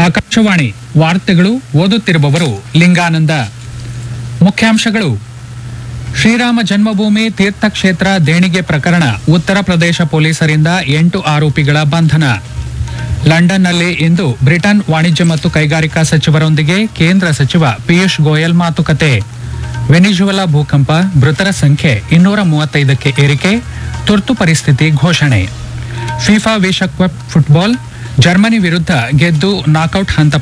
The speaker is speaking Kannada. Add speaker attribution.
Speaker 1: ಆಕಾಶವಾಣಿ ವಾರ್ತೆಗಳು ಓದುತ್ತಿರುವವರು ಲಿಂಗಾನಂದ ಮುಖ್ಯಾಂಶಗಳು ಶ್ರೀರಾಮ ಜನ್ಮಭೂಮಿ ತೀರ್ಥಕ್ಷೇತ್ರ ದೇಣಿಗೆ ಪ್ರಕರಣ ಉತ್ತರ ಪ್ರದೇಶ ಪೊಲೀಸರಿಂದ ಎಂಟು ಆರೋಪಿಗಳ ಬಂಧನ ಲಂಡನ್ನಲ್ಲಿ ಇಂದು ಬ್ರಿಟನ್ ವಾಣಿಜ್ಯ ಮತ್ತು ಕೈಗಾರಿಕಾ ಸಚಿವರೊಂದಿಗೆ ಕೇಂದ್ರ ಸಚಿವ ಪಿಯೂಷ್ ಗೋಯಲ್ ಮಾತುಕತೆ ವೆನಿಜುವೆಲಾ ಭೂಕಂಪ ಮೃತರ ಸಂಖ್ಯೆ ಇನ್ನೂರ ಮೂವತ್ತೈದಕ್ಕೆ ಏರಿಕೆ ತುರ್ತು ಪರಿಸ್ಥಿತಿ ಘೋಷಣೆ ಫಿಫಾ ವಿಶ್ವಕಪ್ ಫುಟ್ಬಾಲ್ ಜರ್ಮನಿ ವಿರುದ್ಧ ಗೆದ್ದು ನಾಕೌಟ್ ಹಂತ